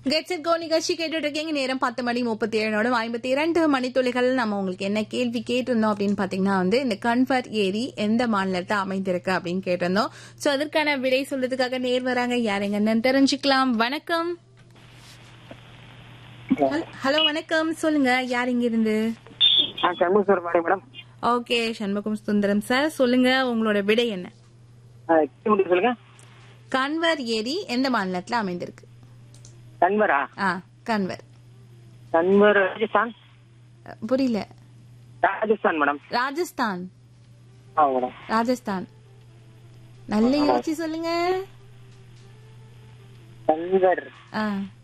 Gets it go நிகழ்ச்சி கேட்டுட்டு இருக்கீங்க நேரம் பத்து மணி முப்பத்தி ஏழோட ஐம்பத்தி இரண்டு மணித்துளிகள் நம்ம உங்களுக்கு என்ன கேள்வி கேட்டிருந்தோம் அப்படின்னு பாத்தீங்கன்னா வந்து இந்த கன்வர் ஏரி எந்த மாநிலத்தை அமைந்திருக்கு அப்படின்னு கேட்டிருந்தோம் சோ அதற்கான விடை சொல்றதுக்காக நேர் வராங்க யார் எங்கன்னு தெரிஞ்சுக்கலாம் வணக்கம் ஹல்- ஹலோ வணக்கம் சொல்லுங்க யார் இங்க இருந்து ஆ சண்முகேஸ்வரர் பாடி madam okay Shanmugam Sundaram sir சொல்லுங்க உங்களோட விடை என்ன ஆ, கீழ் முடிக்க சொல்லுங்க கன்வர் ஏரி எந்த மாநிலத்துல அமைந்திருக்கு கன்வரா ஆ கன்வர் கன்வர் ராஜஸ்தான் அஹ், புரியல ராஜஸ்தான் மேடம் ராஜஸ்தான் ஆ மேடம் ராஜஸ்தான் நல்ல யோசிச்சு சொல்லுங்க கன்வர் ஆ.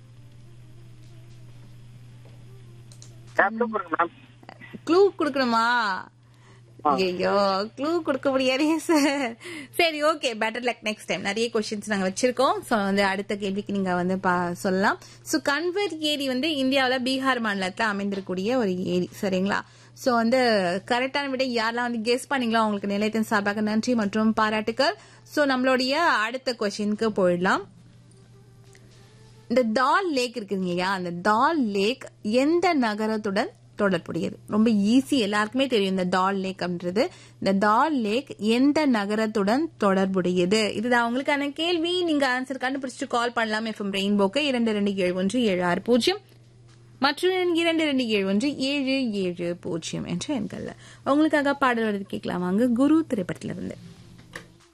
கேப்டூப் இருக்கு மேடம் க்ளூ கொடுக்கணுமா ஐயோ க்ளூ கொடுக்க முடியாதே சார் சரி okay better luck next time நிறைய கொஸ்டின்ஸ் நாங்க வச்சிருக்கோம் ஸோ வந்து அடுத்த கேள்விக்கு நீங்க வந்து பா- சொல்லலாம் ஸோ கன்வர் ஏரி வந்து இந்தியாவில் பீகார் மாநிலத்தில் அமைந்திருக்கக்கூடிய ஒரு ஏரி சரிங்களா ஸோ வந்து கரெக்டான விட யாரெல்லாம் வந்து கெஸ் பண்ணீங்களோ அவங்களுக்கு நிலையத்தின் சார்பாக நன்றி மற்றும் பாராட்டுக்கள் ஸோ நம்மளுடைய அடுத்த கொஸ்டினுக்கு போயிடலாம் இந்த டால் லேக் இருக்குங்க இல்லையா அந்த டால் லேக் எந்த நகரத்துடன் தொடர்புடையது ரொம்ப ஈஸி எல்லாருக்குமே தெரியும் இந்த டால் லேக் அப்படின்றது இந்த டால் லேக் எந்த நகரத்துடன் தொடர்புடையது இதுதான் உங்களுக்கான கேள்வி நீங்க ஆன்சர் கண்டுபிடிச்சிட்டு கால் பண்ணலாம் எஃப்எம் ரெயின்போக்கு இரண்டு ரெண்டு ஏழு ஒன்று ஏழு ஆறு பூஜ்ஜியம் மற்றும் இரண்டு ரெண்டு ஏழு ஒன்று ஏழு ஏழு பூஜ்ஜியம் என்ற எண்கள்ல உங்களுக்காக பாடல் வருது கேட்கலாம் வாங்க குரு திரைப்படத்திலிருந்து